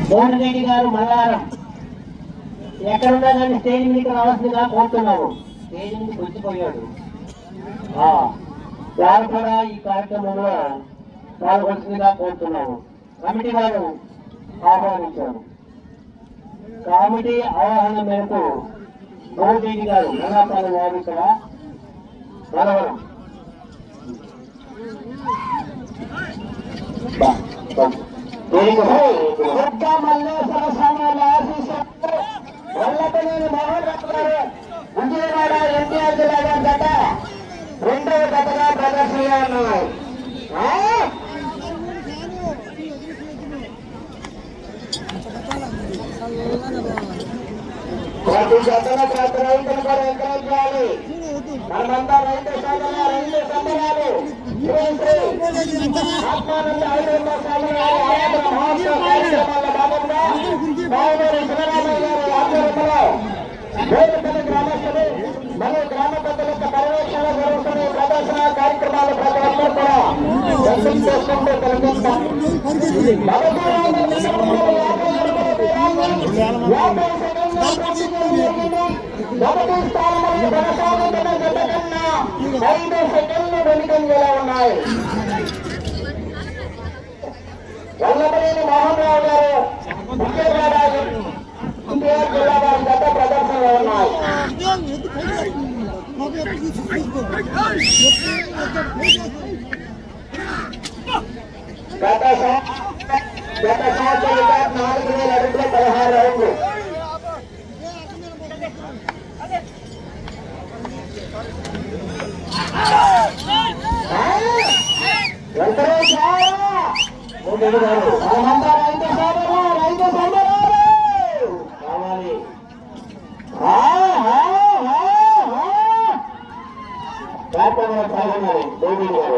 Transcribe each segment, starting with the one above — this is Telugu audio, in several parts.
కోటిరెడ్డి గారు మల్లారం ఎక్కడున్నా కానీ స్టేజ్ మీదకి రావాల్సిందిగా కోరుతున్నాము స్టేజ్ మీద వచ్చిపోయాడు ఆ, వారు కూడా ఈ కార్యక్రమంలో పాల్గొల్సిందిగా కోరుతున్నాము కమిటీ వారు ఆహ్వానించారు కమిటీ ఆహ్వానం మేరకు గోపిరెడ్డి గారు మల్లాపాలెం వారు ఇక్కడ మనవరం దుర్గా మల్లేశ్వర స్వామి ఆశీస్సులతో వల్లపనేని మోహన్ రావు గారు విజయవాడ ఎన్టీఆర్ జిల్లా గారి జత రెండవ జతగా ప్రదర్శనగా ఉన్నాయి ఆ? ప్రతి జతల ప్రతి రైతులు కూడా ఎంకరేజ్ చేయాలి మనమంతా రైతు సోదరుల రైతు సంబరాలు శ్రీ ఆత్మానంద ఐదవ స్వామి వారి ఆరాధన మహోత్సవ కార్యక్రమాల భాగంగా బావనూరి శివరామయ్య గారి ఆధ్వర్యంలో వేదికల గ్రామస్తులు మరియు గ్రామ పెద్దల యొక్క పర్యవేక్షణ జరుగుతున్న ఈ ప్రదర్శన కార్యక్రమాలు ప్రతి ఒక్కరు కూడా దర్శనం చేసుకుంటూ తొలగిస్తాం యాభై సెకండ్ల ప్రతిజ్ఞ జరిగింది మొదటి స్థానంలో కొనసాగుతున్న జత కన్నా ఐదు సెకండ్లు వెనుకంజలో ఉన్నాయి వల్లభనేని మోహన్ రావు గారు విజయవాడ ఎన్టీఆర్ జిల్లా వారి జత ప్రదర్శనలో ఉన్నాయి గత సం- గత సంవత్సరంగా నాలుగు వేల అడుగుల పదహారు రౌండ్లు వెంకటేష్ మనమంతా రైతు సోదరు రైతు సోదరు కావాలి ఆ, ఆ, ఆ, ఆ. కార్యక్రమంలో పాల్గొన్నారు దేవి గారు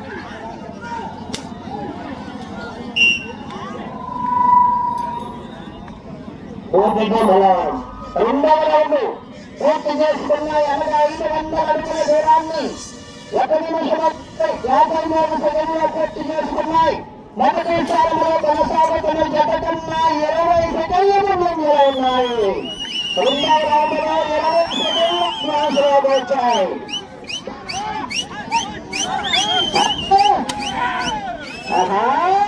పూర్తిగా బలవాడు రెండవ రౌండ్ పూర్తి చేసుకున్న ఎనభై ఐదు వందల అడుగుల దూరాన్ని ఒక నిమిషం యాభై మూడు సెకండ్లు పూర్తి చేసుకున్నాయి మొదటి స్థానంలో కొనసాగుతున్న జత కన్నా ఇరవై సెకండ్లు ముందంజలో ఉన్నాయి రెండవ రౌండ్ లో ఇరవై సెకండ్లు క్లాసులోకి వచ్చాయి ఆహా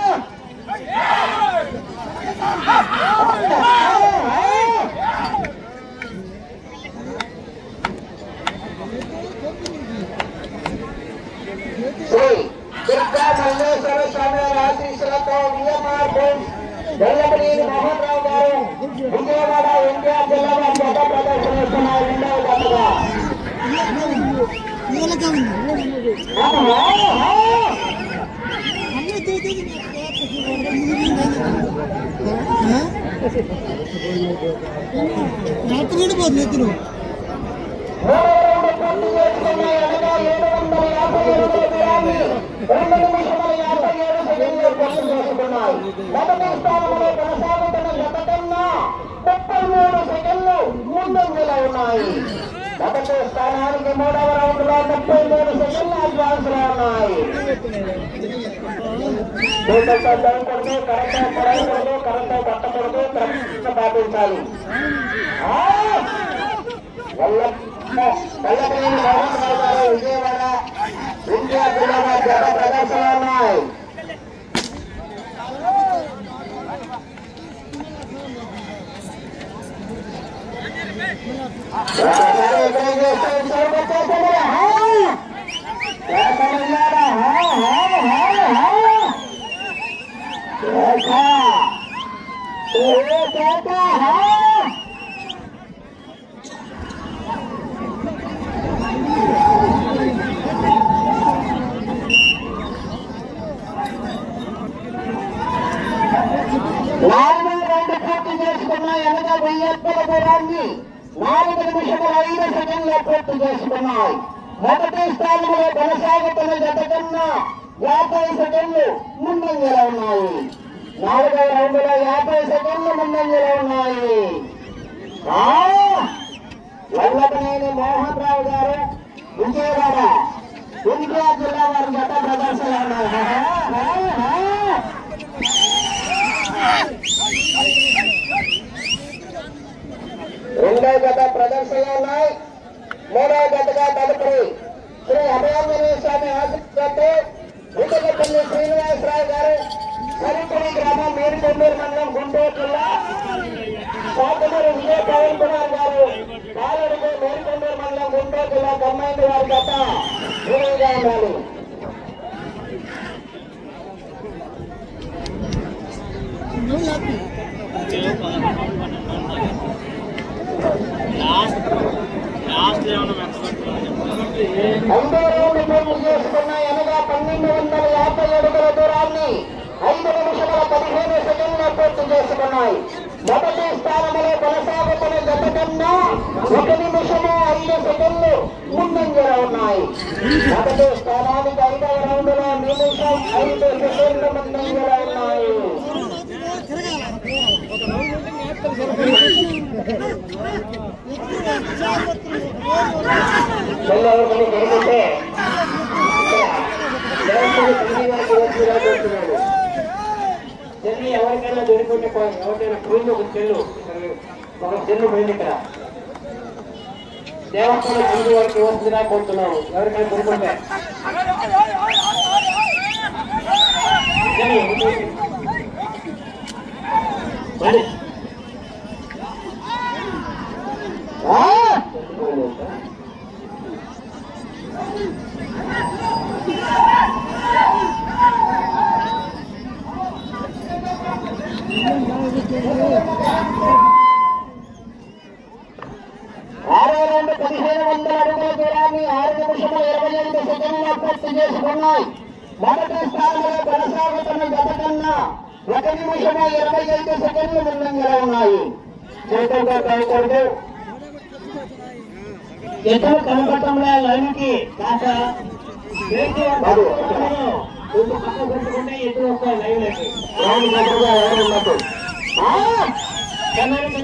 శ్రీ దుర్గా మల్లేశ్వర స్వామి వారి ఆశీస్సులతో విఎంఆర్ బోర్డ్ వెల్లపనేని మోహన్ రావు గారు విజయవాడ ఎన్టీఆర్ జిల్లా వారి జత ప్రదర్శనిస్తున్నారు రెండవ జతగా ఆహా, ఆహా. రాత్రి పోతుంది ఎత్తులు మొదటి స్థానానికి మూడవ రౌండ్ లో ముప్పై మూడు సెకండ్లు అడ్వాన్స్ లో ఉన్నాయి దూకంతో దొరకకూడదు కరెంట్ పడకూడదు కరెంట్ పట్టకూడదు క్రమశిక్షణ పాటించాలి ఆ! వల్ల వల్లభనేని మోహన్ రావు గారు విజయవాడ ఇండియా జిల్లా వారి జత ప్రదర్శనలు ఉన్నాయి ఒకసారి ఎదురు చేస్తే ఈసారి వచ్చేస్తాడు. హా! చేతనున్నాడా? హా, హా, హా, హా. చేత. ఏ చేత? హా! నాలుగు రెండు పూర్తి చేసుకున్న ఎనక వెయ్యప్పల దూరాన్ని నాలుగు నిమిషముల ఐదు సెకండ్లు పూర్తి చేసుకున్నాయి మొదటి స్థానంలో కొనసాగుతున్న జత కన్నా యాభై సెకండ్లు ముందంజలో ఉన్నాయి నాలుగవ రౌండ్లో యాభై సెకండ్లు ముందంజలో ఉన్నాయి ఆ! వల్లభనేని మోహన్ రావు గారు విజయవాడ ఎన్టీఆర్ జిల్లా వారి జత ప్రదర్శనలో ఉన్నాయి హా, హా, హా. రెండో గత ప్రదర్శనలు ఉన్నాయి మూడో గతగా తదుపరి శ్రీ అభయాంజనేయ స్వామి ఆశీస్సులతో వికటపల్లి శ్రీనివాసరావు గారు సరిపడి గ్రామం మేడికొండూరు మండలం గుంటూరు జిల్లా శాతమూరి విజయ పవన్ కుమార్ గారు పాలడుగు మేడికొండూరు మండలం గుంటూరు జిల్లా కమ్మైంది వారి గత విలువగా ఉండాలి లాస్ట్ ఏమన్నా మెచ్చబెట్టుకోవాలి ఐదో రౌండ్ పూర్తి చేసుకున్న ఎనగా పన్నెండు వందల యాభై అడుగుల దూరాన్ని ఐదు నిమిషముల పదిహేను సెకండ్లు పూర్తి చేసుకున్నాయి మొదటి స్థానంలో కొనసాగుతున్న గత కన్నా ఒక నిమిషము ఐదు సెకండ్లు ముందంజలో ఉన్నాయి మొదటి స్థానానికి ఐదవ రౌండ్ లో నిమిషం ఐదు సెకండ్లు ముందంజలో ఉన్నాయి చెల్లెవరికి దొరికితే చెల్లి ఎవరికైనా దొరికితే ఎవరికైనా పోయింది ఒక చెల్లు ఒక చెల్లు పోయింది ఇక్కడ దేవస్థానం చెల్లి వారికి వస్తుందిగా కోరుతున్నాము ఎవరికైనా దొరుకుంటే చెల్లి, మళ్ళీ. ఆ! ఆరో రెండు పదిహేను వందల అడుగుల దూరాన్ని ఆరు నిమిషముల ఇరవై ఐదు సెకండ్ల పూర్తి చేసుకున్నాయి మొదటి స్థానంలో కొనసాగుతున్న గత కన్నా ఒక నిమిషము ఇరవై ఐదు సెకండ్లు ముందంగా ఉన్నాయి చేతులుగా కాయకూడదు ఎదురు కనపడటంలో లైన్కి కాక కొంచెం పక్క పెట్టుకుంటే ఎదురు వస్తాయి లైవ్ లకి లైన్ దగ్గరగా ఎవరు ఉన్నట్టు కెమెరా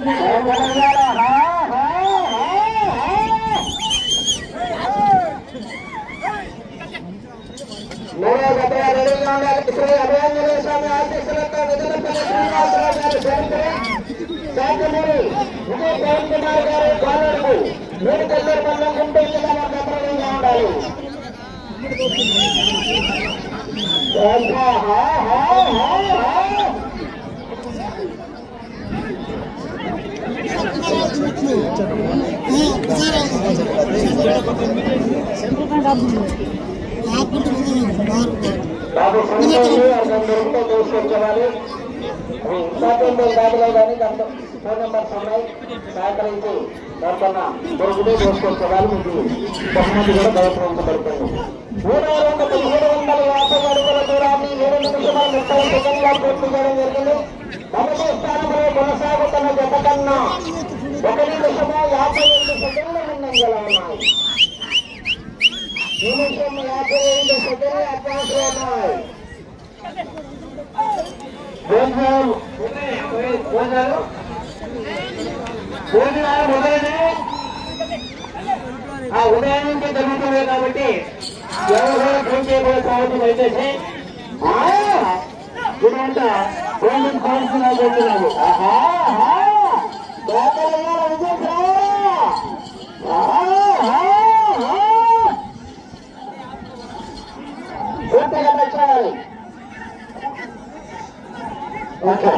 మూడో గతగా రెడీగా ఉండాలి శ్రీ అభయాంజనేయ స్వామి ఆశీస్సులతో విధులపల్లి శ్రీనివాసరావు గారు శాంతిని శాంతిమూరి విజయ్ పవన్ కుమార్ గారు పాలనకు మూడు కల్లూరు మండలం గుంటూరు జిల్లా వారికి అప్రదంగా ఉండాలి హా, హా, హా, హా, హా. బాబు సంతోషి అర్థం దొరికితే తీసుకొచ్చేవాలి అవి ఇంపార్టెంట్ ఏం కాదులే కానీ దాంట్లో ఫోన్ నెంబర్స్ ఉన్నాయి సహకరించి దానికన్నా దొరికితే తీసుకొచ్చేవాళ్ళు మీకు బహుమతి కూడా బయటపడుతుంది మూడవ రెండు పదిహేడు వందల యాభై అడుగుల దూరాన్ని ఏడు నిమిషముల ముప్పై సెకండ్ల పూర్తి చేయడం జరిగింది మొదటి స్థానంలో కొనసాగుతున్న జత కన్నా ఒక నిమిషము యాభై ఐదు సెకండ్ల ముందంజలో ఉన్నాయి నిమిషం యాభై ఐదు సెకండ్లు అడ్వాన్స్లో ఉన్నాయి భోజనాలు భోజనాలు భోజనాలు మొదలైనవి ఆ ఉదయం నుంచి జరుగుతున్నాయి కాబట్టి ఎవరు కూడా ఫోన్ చేయబోయే కావచ్చు దయచేసి ఇదంతా భోజనం కావాల్సిన పోతున్నాము ఆహా ఆహా దాతలుగా విజయ్ ఆహా ఆహా పూర్తిగా తెచ్చాలి ఓకే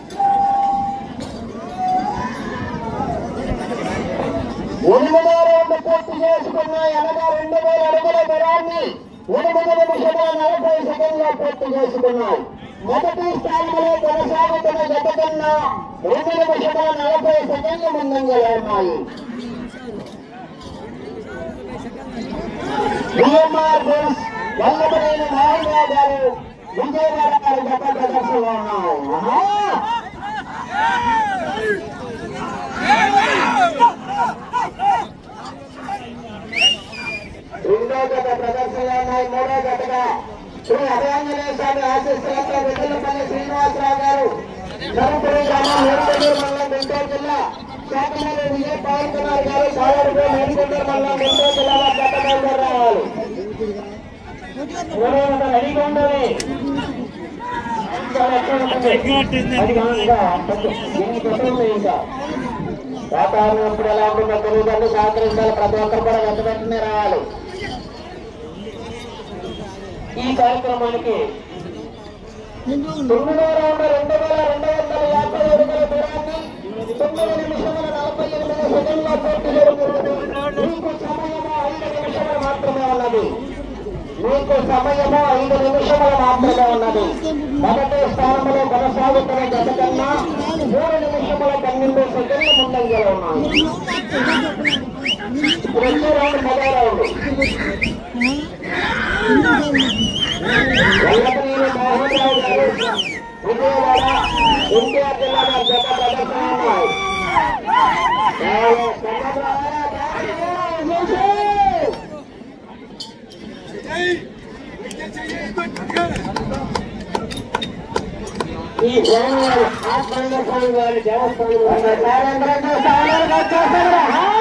ఎనిమిదో రౌండ్ పూర్తి చేసుకున్న ఎనగా రెండు వేల అడుగుల దూరాన్ని ఎనిమిది నిమిషముల నలభై సెకండ్లో పూర్తి చేసుకున్నాయి మొదటి స్థానంలో కొనసాగుతున్న జత కన్నా రెండు నిమిషముల నలభై సెకండ్లు ముందంజలో ఉన్నాయి బిఎంఆర్ బోస్ వల్లభనేని నారాయణ గారు విజయవాడ గారి గత ప్రదర్శనలో ఉన్నాయి ఆహా! రెండో గత ప్రదర్శనలో ఉన్నాయి మూడో గతగా శ్రీ అభయాంజనేయ స్వామి ఆశీస్సులతో విజయపల్లి శ్రీనివాసరావు గారు నలుపురి గ్రామం మేడికొండూరు మండలం గుంటూరు జిల్లా శాఖమూరి విజయ్ పవన్ కుమార్ గారు కాలడుగు మేడికొండూరు మండలం గుంటూరు జిల్లా వారి గత బయలుదేరి రావాలి ఎవరైనా రెడీగా ఉండాలి ఇంకా ఎక్కడ ఉంటుంది? అది కాదు ఇంకా కొంచెం ఎన్ని పెట్టండి ఇంకా వాతావరణం ఎప్పుడు ఎలా ఉంటుందో తెలియదండి సహకరించాలి ప్రతి ఒక్కరు కూడా వెంట వెంటనే రావాలి ఈ కార్యక్రమానికి తొమ్మిదో రౌండ్ రెండు వేల రెండు వందల యాభై అడుగుల దూరాన్ని తొమ్మిది నిమిషముల నలభై ఎనిమిది సెకండ్ల పూర్తి జరుగుతుంది మీకు సమయము ఐదు నిమిషములు మాత్రమే ఉన్నది మీకు సమయము ఐదు నిమిషములు మాత్రమే ఉన్నది మొదటి స్థానంలో కొనసాగుతున్న గత కన్నా మూడు నిమిషముల పన్నెండు సెకండ్లు ముందంజలో ఉన్నాయి ఇప్పుడు వచ్చే రౌండ్ మొదటి రౌండ్ వెంకటనేని మోహన్ రావు గారు విజయవాడ ఎన్టీఆర్ జిల్లా గారి జత ప్రదర్శన ఉన్నాయి ఈ స్వామివారి ఆత్మలింగ స్వామి వారి దేవస్థానం సాయంత్రం స్థానాలకు వచ్చేస్తాడు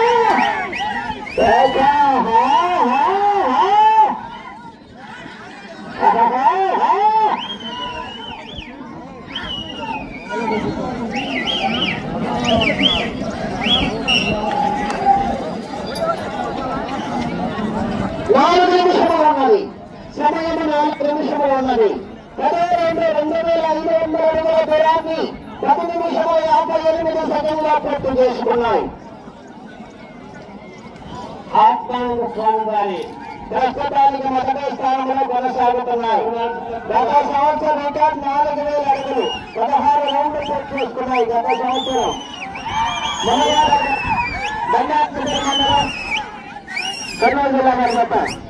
నాలుగు నిమిషములు ఉన్నది సమయం నాలుగు నిమిషములు ఉన్నది పదో రెండు రెండు వేల ఐదు వందల అడుగుల దూరాన్ని పది నిమిషముల యాభై ఎనిమిది సెకండ్ల పూర్తి చేసుకున్నాయి ఆత్మానంద స్వామి వారి ప్రస్తుతానికి మొదటి స్థానంలో కొనసాగుతున్నాయి గత సంవత్సరం రికార్డ్ నాలుగు వేల అడుగులు పదహారు రౌండ్లు పూర్తి చేసుకున్నాయి గత సంవత్సరం మనగాడ దండాత్మక మండలం కర్నూలు జిల్లా గారి జత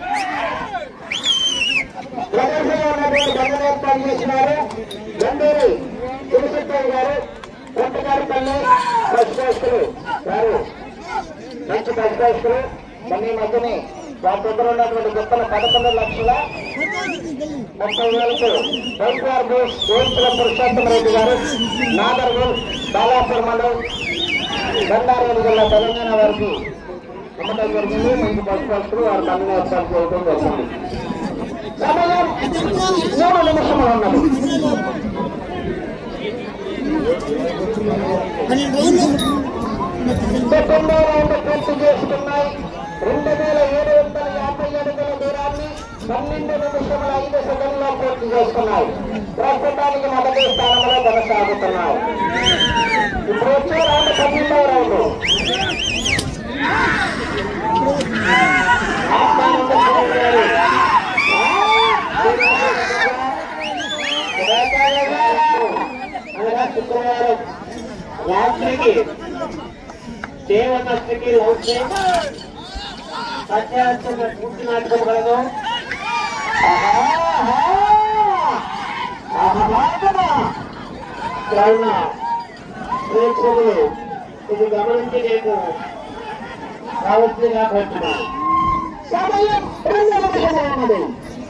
ప్రదర్శనలో ఉన్నటువంటి బంధన ఏర్పాటు చేసినారు గండూరి తిరుపతి గారు కొట్టగారిపల్లి పశుపోషకులు గారు మంచి పశుపోషకులు కొన్ని మధ్యనే వారి దగ్గర ఉన్నటువంటి గొప్పల పదకొండు లక్షల ముప్పై వేలకు వైద్యార్ బోస్ గోల్పుల పురుషోత్తమ రెడ్డి గారు నాగర్గూల్ బాలాపూర్ మండలం బండారు జిల్లా తెలంగాణ వారికి అమ్మటం జరిగింది మంచి పశుపోషకులు వారి బంధన ఏర్పాటు చేయడం జరిగింది సమయం మూడు నిమిషములు ఉన్నది తొమ్మిదో రౌండ్ పూర్తి చేసుకున్నాయి రెండు వేల ఏడు వందల యాభై అడుగుల దూరాన్ని పన్నెండు నిమిషముల ఐదు సెకండ్లో పూర్తి చేసుకున్నాయి ప్రస్తుతానికి మొదటి స్థానంలో కొనసాగుతున్నాయి ఇప్పుడు వచ్చే రౌండ్ పన్నెండవ రౌండ్ ఆత్మానంద స్వామి గారు. అనగా శుక్రవారం రాత్రికి దేవతకి లౌక్యం సత్యార్థం పూర్తి నాటకం కలదు కావున ప్రేక్షకులు ఇది గమనించి నేను కావలసిందిగా కోరుతున్నాను సమయం రెండు నిమిషాలు ఉన్నది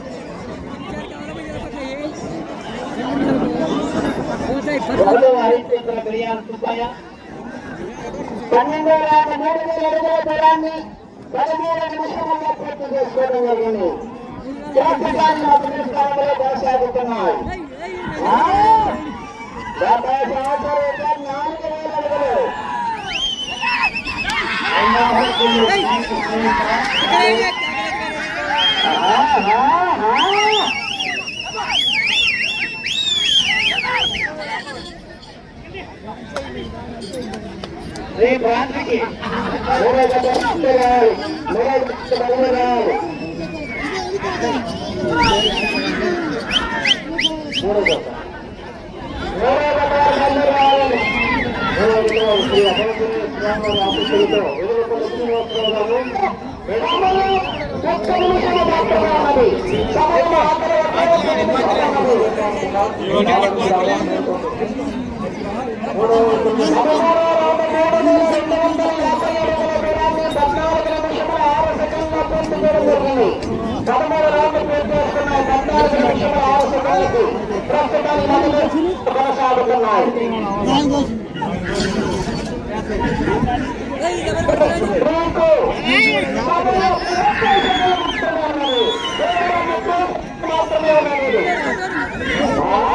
రెండు హరిశ్చంద్ర బిర్యానీ సుబ్బయ్య పన్నెండు వేల మూడు వేల అడుగుల దూరాన్ని పదిమూడు నిమిషంలో పూర్తి చేసుకోవడం జరిగింది ప్రస్తుతాన్ని మొదటి స్థానంలో కొనసాగుతున్నాయి ఆ, డెబ్బై సంవత్సరాలు ఇంకా నాలుగు వేల అడుగులు ఆ, ఆ, ఆ. రేపు రాత్రికి మూడో జత వస్తే రావాలి మూడో జత బదులు రావాలి మూడో జత మూడో జత బదులు రావాలి మూడో జత శ్రీ అభయశ్రీ స్వామి ఆఫీసులతో ఎదుర్కొంటున్న వస్తున్నాము విరామము ఒక్క నిమిషము మాత్రమే ఉన్నది సమయం ఆఖరి ఒక్క నిమిషం ఉన్నది.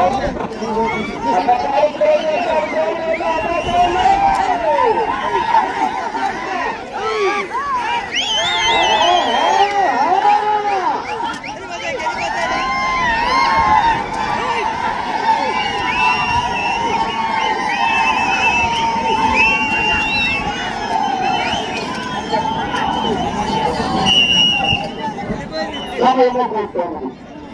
మాత్రమే పూర్తయింది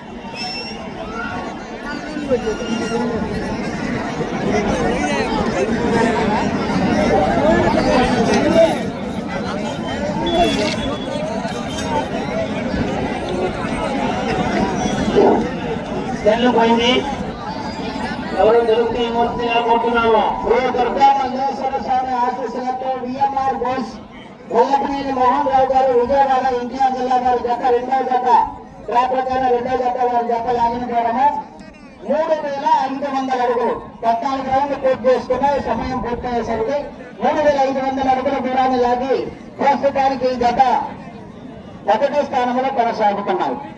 సెల్లు పోయింది ఎవరు దొరికితే మూర్తిగా కొట్టున్నాము శ్రీ దుర్గా మంగళేశ్వర స్వామి ఆశీస్సులతో విఎంఆర్ బోస్ గొల్లపనేని మోహన్ రావు గారు విజయవాడ ఎన్టీఆర్ జిల్లా గారి జత రెండో జత ట్రాక్ ప్రకారం రెండో జత వారి జత లాగిన దూరము మూడు వేల ఐదు వందల అడుగులు పద్నాలుగు రౌండ్లు పూర్తి చేసుకున్నాయి సమయం పూర్తయ్యేసరికి మూడు వేల ఐదు వందల అడుగుల దూరాన్ని లాగి ప్రస్తుతానికి ఈ జత మొదటి స్థానంలో కొనసాగుతున్నాయి